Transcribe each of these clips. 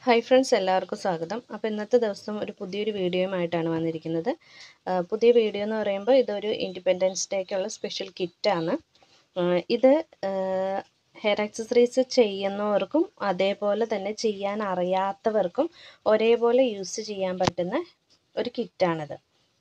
hi friends എല്ലാവർക്കും സ്വാഗതം അപ്പോൾ ഇന്നത്തെ ദിവസം ഒരു പുതിയൊരു വീഡിയോയുമായിട്ടാണ് വന്നിരിക്കുന്നത് ആ, പുതിയ വീഡിയോ എന്ന് പറയുമ്പോൾ ഇതൊരു ഇൻഡിപെൻഡൻസ് ഡേക്കുള്ള സ്പെഷ്യൽ കിറ്റാണ് ഇത് ഹെയർ ആക്സസറീസ് ചെയ്യുന്നവർക്കും അതേപോലെ തന്നെ ചെയ്യാൻ അറിയാത്തവർക്കും ഒരേപോലെ യൂസ് ചെയ്യാൻ പറ്റുന്ന ഒരു കിറ്റാണിത്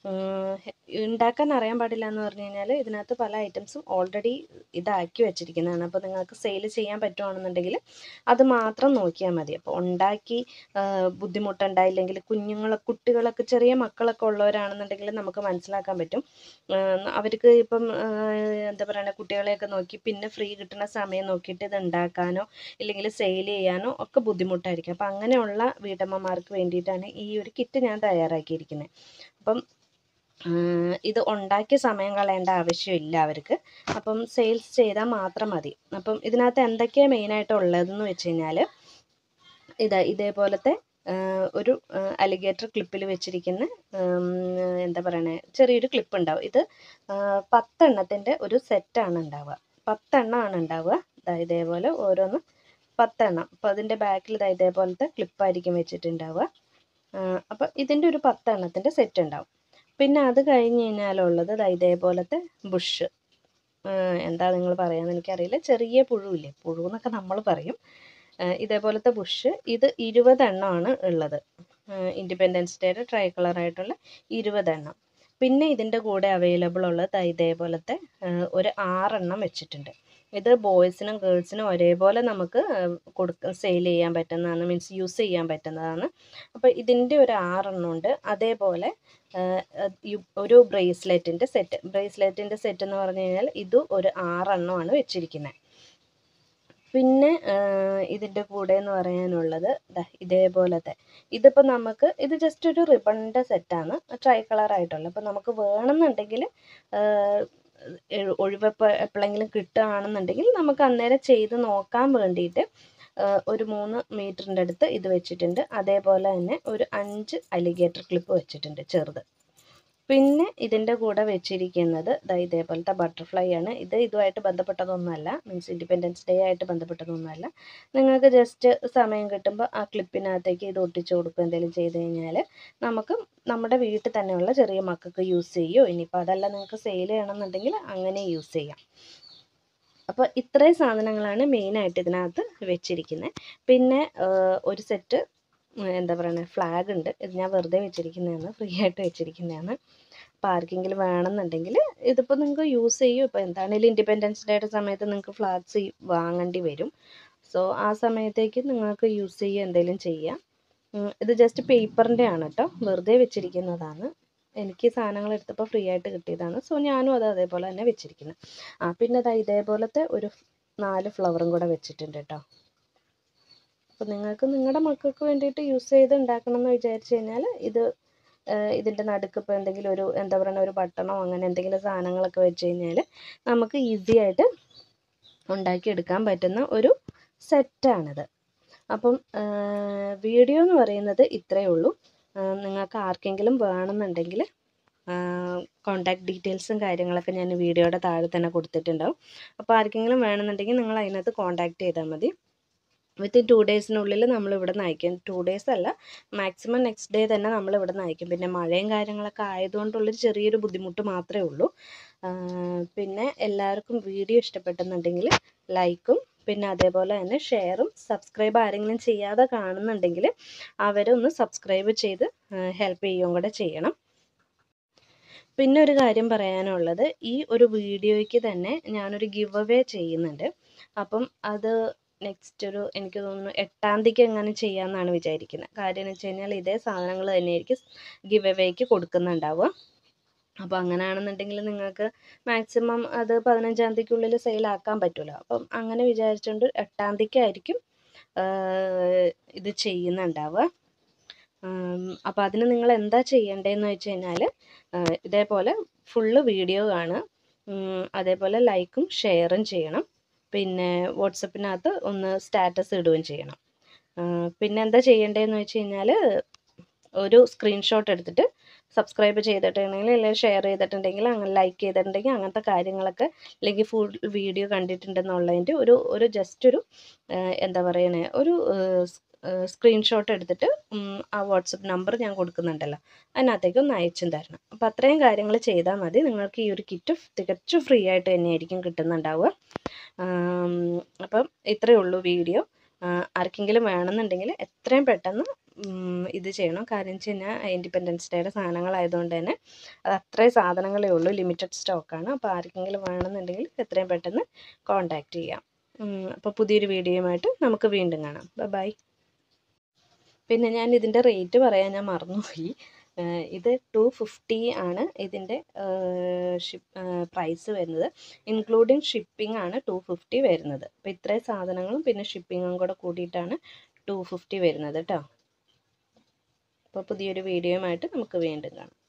ഉണ്ടാക്കാൻ അറിയാൻ പാടില്ല എന്ന് പറഞ്ഞു കഴിഞ്ഞാൽ ഇതിനകത്ത് പല ഐറ്റംസും ഓൾറെഡി ഇതാക്കി വെച്ചിരിക്കുന്നതാണ് അപ്പോൾ നിങ്ങൾക്ക് സെയിൽ ചെയ്യാൻ പറ്റുവാണെന്നുണ്ടെങ്കിൽ അത് മാത്രം നോക്കിയാൽ മതി അപ്പോൾ ഉണ്ടാക്കി ആ, ബുദ്ധിമുട്ടുണ്ടായില്ലെങ്കിൽ കുഞ്ഞുങ്ങൾ കുട്ടികളൊക്കെ ചെറിയ മക്കളൊക്കെ ഉള്ളവരാണെന്നുണ്ടെങ്കിൽ നമുക്ക് മനസ്സിലാക്കാൻ പറ്റും ആ, അവർക്ക് ഇപ്പം ആ, എന്താ പറയുക കുട്ടികളെയൊക്കെ നോക്കി പിന്നെ ഫ്രീ കിട്ടുന്ന സമയം നോക്കിയിട്ട് ഇത് ഉണ്ടാക്കാനോ ഇല്ലെങ്കിൽ സെയിൽ ചെയ്യാനോ ഒക്കെ ബുദ്ധിമുട്ടായിരിക്കും അപ്പം അങ്ങനെയുള്ള വീട്ടമ്മമാർക്ക് വേണ്ടിയിട്ടാണ് ഈ ഒരു കിറ്റ് ഞാൻ തയ്യാറാക്കിയിരിക്കുന്നത് അപ്പം ആ, ഇത് ഉണ്ടാക്കിയ സമയം കളയേണ്ട ആവശ്യമില്ല അവർക്ക് അപ്പം സെയിൽസ് ചെയ്താൽ മാത്രം മതി അപ്പം ഇതിനകത്ത് എന്തൊക്കെയാണ് മെയിനായിട്ട് ഉള്ളതെന്ന് വെച്ച് കഴിഞ്ഞാൽ ഇതാ ഇതേപോലത്തെ ആ, ഒരു അലിഗേറ്റർ ക്ലിപ്പിൽ വെച്ചിരിക്കുന്ന ഉം, എന്താ പറയണേ ചെറിയൊരു ക്ലിപ്പ് ഉണ്ടാവും ഇത് ആ, പത്തെണ്ണത്തിൻ്റെ ഒരു സെറ്റാണ് ഉണ്ടാവുക പത്തെണ്ണമാണ് ഉണ്ടാവുക ദാ ഇതേപോലെ ഓരോന്ന് പത്തെണ്ണം അപ്പോൾ അതിൻ്റെ ബാക്കിൽ ഇതാ ഇതേപോലത്തെ ക്ലിപ്പായിരിക്കും വെച്ചിട്ടുണ്ടാവുക അപ്പോൾ ഇതിൻ്റെ ഒരു പത്തെണ്ണത്തിൻ്റെ സെറ്റ് ഉണ്ടാവും പിന്നെ അത് കഴിഞ്ഞ് കഴിഞ്ഞാലുള്ളത് ദാ ഇതേപോലത്തെ ബുഷ് എന്താ നിങ്ങൾ പറയാന്ന് എനിക്കറിയില്ല ചെറിയ പുഴുവില്ലേ പുഴു എന്നൊക്കെ നമ്മൾ പറയും ആ, ഇതേപോലത്തെ ബുഷ് ഇത് ഇരുപതെണ്ണമാണ് ഉള്ളത് ഇൻഡിപെൻഡൻസ് ഡേയുടെ ട്രൈ കളറായിട്ടുള്ള ഇരുപതെണ്ണം പിന്നെ ഇതിൻ്റെ കൂടെ അവൈലബിൾ ഉള്ളത് ദാ ഇതേപോലത്തെ ആ, ഒരു ആറെണ്ണം വെച്ചിട്ടുണ്ട് ഇത് ബോയ്സിനും ഗേൾസിനും ഒരേപോലെ നമുക്ക് കൊടുക്ക സെയിൽ ചെയ്യാൻ പറ്റുന്നതാണ് മീൻസ് യൂസ് ചെയ്യാൻ പറ്റുന്നതാണ് അപ്പോൾ ഇതിൻ്റെ ഒരു ആറെണ്ണം ഉണ്ട് അതേപോലെ ആ, യു- ഒരു ബ്രേസ്ലെറ്റിൻ്റെ സെറ്റ് ബ്രേസ്ലെറ്റിൻ്റെ സെറ്റ് എന്ന് പറഞ്ഞു കഴിഞ്ഞാൽ ഇത് ഒരു ആറെണ്ണമാണ് വെച്ചിരിക്കുന്നത് പിന്നെ ഇതിൻ്റെ കൂടെ എന്ന് പറയാനുള്ളത് ദാ ഇതേപോലത്തെ ഇതിപ്പോൾ നമുക്ക് ഇത് ജസ്റ്റ് ഒരു റിബണിൻ്റെ സെറ്റാണ് ട്രൈ കളർ ആയിട്ടുള്ളത് അപ്പോൾ നമുക്ക് വേണമെന്നുണ്ടെങ്കിൽ ഒഴിവപ്പോൾ എപ്പോഴെങ്കിലും കിട്ടുകയാണെന്നുണ്ടെങ്കിൽ നമുക്ക് അന്നേരം ചെയ്ത് നോക്കാൻ വേണ്ടിയിട്ട് ആ, ഒരു മൂന്ന് മീറ്ററിൻ്റെ അടുത്ത് ഇത് വെച്ചിട്ടുണ്ട് അതേപോലെ തന്നെ ഒരു അഞ്ച് അലിഗേറ്റർ ക്ലിപ്പ് വെച്ചിട്ടുണ്ട് ചെറുത് പിന്നെ ഇതിൻ്റെ കൂടെ വെച്ചിരിക്കുന്നത് ദാ ഇതേപോലത്തെ ബട്ടർഫ്ലൈ ആണ് ഇത് ഇതുമായിട്ട് ബന്ധപ്പെട്ടതൊന്നുമല്ല മീൻസ് ഇൻഡിപെൻഡൻസ് ഡേ ആയിട്ട് ബന്ധപ്പെട്ടതൊന്നുമല്ല നിങ്ങൾക്ക് ജസ്റ്റ് സമയം കിട്ടുമ്പോൾ ആ ക്ലിപ്പിനകത്തേക്ക് ഇത് ഒട്ടിച്ചു കൊടുക്കുക എന്തെങ്കിലും ചെയ്ത് കഴിഞ്ഞാൽ നമുക്ക് നമ്മുടെ വീട്ടിൽ തന്നെയുള്ള ചെറിയ മക്കൾക്ക് യൂസ് ചെയ്യുമോ ഇനിയിപ്പോൾ അതല്ല നിങ്ങൾക്ക് സെയിൽ ചെയ്യണമെന്നുണ്ടെങ്കിൽ അങ്ങനെ യൂസ് ചെയ്യാം അപ്പോൾ ഇത്രയും സാധനങ്ങളാണ് മെയിനായിട്ട് ഇതിനകത്ത് വെച്ചിരിക്കുന്നത് പിന്നെ ആ, ഒരു സെറ്റ് എന്താ പറയുന്നത് ഫ്ലാഗ് ഉണ്ട് ഇത് ഞാൻ വെറുതെ വെച്ചിരിക്കുന്നതാണ് ഫ്രീ ആയിട്ട് വെച്ചിരിക്കുന്നതാണ് അപ്പോൾ ആർക്കെങ്കിലും വേണമെന്നുണ്ടെങ്കിൽ ഇതിപ്പോൾ നിങ്ങൾക്ക് യൂസ് ചെയ്യും ഇപ്പോൾ എന്താണെങ്കിലും ഇൻഡിപെൻഡൻസ് ഡേയുടെ സമയത്ത് നിങ്ങൾക്ക് ഫ്ലാഗ്സ് വാങ്ങേണ്ടി വരും സോ ആ സമയത്തേക്ക് നിങ്ങൾക്ക് യൂസ് ചെയ്യുക എന്തെങ്കിലും ചെയ്യാം ഉം, ഇത് ജസ്റ്റ് പേപ്പറിൻ്റെ ആണ് കേട്ടോ വെറുതെ വെച്ചിരിക്കുന്നതാണ് എനിക്ക് സാധനങ്ങൾ എടുത്തപ്പോൾ ഫ്രീ ആയിട്ട് കിട്ടിയതാണ് സോ ഞാനും അത് അതേപോലെ തന്നെ വെച്ചിരിക്കുന്നത് ആ പിന്നെ ദാ ഇതേപോലത്തെ ഒരു നാല് ഫ്ലവറും കൂടെ വെച്ചിട്ടുണ്ട് കേട്ടോ അപ്പോൾ നിങ്ങൾക്ക് നിങ്ങളുടെ മക്കൾക്ക് വേണ്ടിയിട്ട് യൂസ് ചെയ്ത് ഉണ്ടാക്കണം എന്ന് വിചാരിച്ചു കഴിഞ്ഞാൽ ഇത് ഏഹ് ഇതിൻ്റെ നടുക്ക് ഇപ്പോൾ എന്തെങ്കിലും ഒരു എന്താ പറയുക ഒരു ബട്ടണോ അങ്ങനെ എന്തെങ്കിലും സാധനങ്ങളൊക്കെ വെച്ച് കഴിഞ്ഞാൽ നമുക്ക് ഈസി ആയിട്ട് ഉണ്ടാക്കിയെടുക്കാൻ പറ്റുന്ന ഒരു സെറ്റാണിത് അപ്പം വീഡിയോ എന്ന് പറയുന്നത് ഇത്രയേ ഉള്ളൂ ആഹ് നിങ്ങൾക്ക് ആർക്കെങ്കിലും വേണമെന്നുണ്ടെങ്കിൽ കോണ്ടാക്ട് ഡീറ്റെയിൽസും കാര്യങ്ങളൊക്കെ ഞാൻ വീഡിയോയുടെ താഴെ തന്നെ കൊടുത്തിട്ടുണ്ടാവും അപ്പോൾ ആർക്കെങ്കിലും വേണമെന്നുണ്ടെങ്കിൽ നിങ്ങൾ അതിനകത്ത് കോണ്ടാക്ട് ചെയ്താൽ മതി വിത്തിൻ ടു ഡേയ്സിനുള്ളിൽ നമ്മൾ ഇവിടെ നിന്ന് അയക്കും ടു ഡേയ്സ് അല്ല മാക്സിമം നെക്സ്റ്റ് ഡേ തന്നെ നമ്മൾ ഇവിടെ നിന്ന് അയക്കും പിന്നെ മഴയും കാര്യങ്ങളൊക്കെ ആയതുകൊണ്ടുള്ളൊരു ചെറിയൊരു ബുദ്ധിമുട്ട് മാത്രമേ ഉള്ളൂ ആ, പിന്നെ എല്ലാവർക്കും വീഡിയോ ഇഷ്ടപ്പെട്ടെന്നുണ്ടെങ്കിൽ ലൈക്കും പിന്നെ അതേപോലെ തന്നെ ഷെയറും സബ്സ്ക്രൈബ് ആരെങ്കിലും ചെയ്യാതെ കാണുന്നുണ്ടെങ്കിൽ അവരൊന്ന് സബ്സ്ക്രൈബ് ചെയ്ത് ഹെൽപ്പ് ചെയ്യുകയും കൂടെ ചെയ്യണം പിന്നെ ഒരു കാര്യം പറയാനുള്ളത് ഈ ഒരു വീഡിയോയ്ക്ക് തന്നെ ഞാനൊരു ഗിവ് അവേ ചെയ്യുന്നുണ്ട് അപ്പം അത് നെക്സ്റ്റ് ഒരു എനിക്ക് തോന്നുന്നു എട്ടാം തീയതിക്ക് എങ്ങനെ ചെയ്യാമെന്നാണ് വിചാരിക്കുന്നത് കാര്യം എന്ന് വെച്ച് കഴിഞ്ഞാൽ ഇതേ സാധനങ്ങൾ തന്നെയായിരിക്കും ഗിവ് അവേക്ക് കൊടുക്കുന്നുണ്ടാവുക അപ്പോൾ അങ്ങനെയാണെന്നുണ്ടെങ്കിൽ നിങ്ങൾക്ക് മാക്സിമം അത് പതിനഞ്ചാം തീയതിക്കുള്ളിൽ സെയിലാക്കാൻ പറ്റുമല്ലോ അപ്പം അങ്ങനെ വിചാരിച്ചുകൊണ്ട് എട്ടാം തീയതിക്കായിരിക്കും ഇത് ചെയ്യുന്നുണ്ടാവുക അപ്പോൾ അതിന് നിങ്ങൾ എന്താ ചെയ്യേണ്ടതെന്ന് വെച്ച് കഴിഞ്ഞാൽ ഇതേപോലെ ഫുള്ള് വീഡിയോ കാണുക ഉം, അതേപോലെ ലൈക്കും ഷെയറും ചെയ്യണം പിന്നെ വാട്സപ്പിനകത്ത് ഒന്ന് സ്റ്റാറ്റസ് ഇടുകയും ചെയ്യണം ആ, പിന്നെ എന്താ ചെയ്യേണ്ടതെന്ന് വെച്ച് കഴിഞ്ഞാൽ ഒരു സ്ക്രീൻഷോട്ട് എടുത്തിട്ട് സബ്സ്ക്രൈബ് ചെയ്തിട്ടുണ്ടെങ്കിൽ അല്ലെങ്കിൽ ഷെയർ ചെയ്തിട്ടുണ്ടെങ്കിൽ അങ്ങനെ ലൈക്ക് ചെയ്തിട്ടുണ്ടെങ്കിൽ അങ്ങനത്തെ കാര്യങ്ങളൊക്കെ അല്ലെങ്കിൽ ഫുൾ വീഡിയോ കണ്ടിട്ടുണ്ടെന്നുള്ളതിൻ്റെ ഒരു ഒരു ജസ്റ്റ് ഒരു ആ, എന്താ പറയണേ ഒരു സ്ക്രീൻഷോട്ട് എടുത്തിട്ട് ഉം, ആ വാട്സപ്പ് നമ്പർ ഞാൻ കൊടുക്കുന്നുണ്ടല്ലോ അതിനകത്തേക്ക് ഒന്ന് അയച്ചും തരണം അപ്പോൾ അത്രയും കാര്യങ്ങൾ ചെയ്താൽ മതി നിങ്ങൾക്ക് ഈ ഒരു കിറ്റ് തികച്ചും ഫ്രീ ആയിട്ട് തന്നെയായിരിക്കും കിട്ടുന്നുണ്ടാവുക ആം, അപ്പം ഇത്രയേ ഉള്ളൂ വീഡിയോ ആ, ആർക്കെങ്കിലും വേണമെന്നുണ്ടെങ്കിൽ എത്രയും പെട്ടെന്ന് ഉം, ഇത് ചെയ്യണം കാരണം വെച്ച് കഴിഞ്ഞാൽ ഇൻഡിപെൻഡൻസ് ഡേയുടെ സാധനങ്ങളായതുകൊണ്ട് തന്നെ അത് അത്രയും സാധനങ്ങളേ ഉള്ളൂ ലിമിറ്റഡ് സ്റ്റോക്കാണ് അപ്പോൾ ആർക്കെങ്കിലും വേണമെന്നുണ്ടെങ്കിൽ എത്രയും പെട്ടെന്ന് കോൺടാക്റ്റ് ചെയ്യാം അപ്പോൾ പുതിയൊരു വീഡിയോയുമായിട്ട് നമുക്ക് വീണ്ടും കാണാം ബൈ പിന്നെ ഞാൻ ഇതിൻ്റെ റേറ്റ് പറയാൻ ഞാൻ മറന്നുപോയി ഏഹ് ഇത് ടു ഫിഫ്റ്റി ആണ് ഇതിൻ്റെ ഷിപ്പ് പ്രൈസ് വരുന്നത് ഇൻക്ലൂഡിങ് ഷിപ്പിംഗ് ആണ് ടു ഫിഫ്റ്റി വരുന്നത് അപ്പോൾ ഇത്രയും സാധനങ്ങളും പിന്നെ ഷിപ്പിങ്ങും കൂടെ കൂടിയിട്ടാണ് ടു ഫിഫ്റ്റി വരുന്നത് കേട്ടോ അപ്പോൾ പുതിയൊരു വീഡിയോയുമായിട്ട് നമുക്ക് വീണ്ടും കാണാം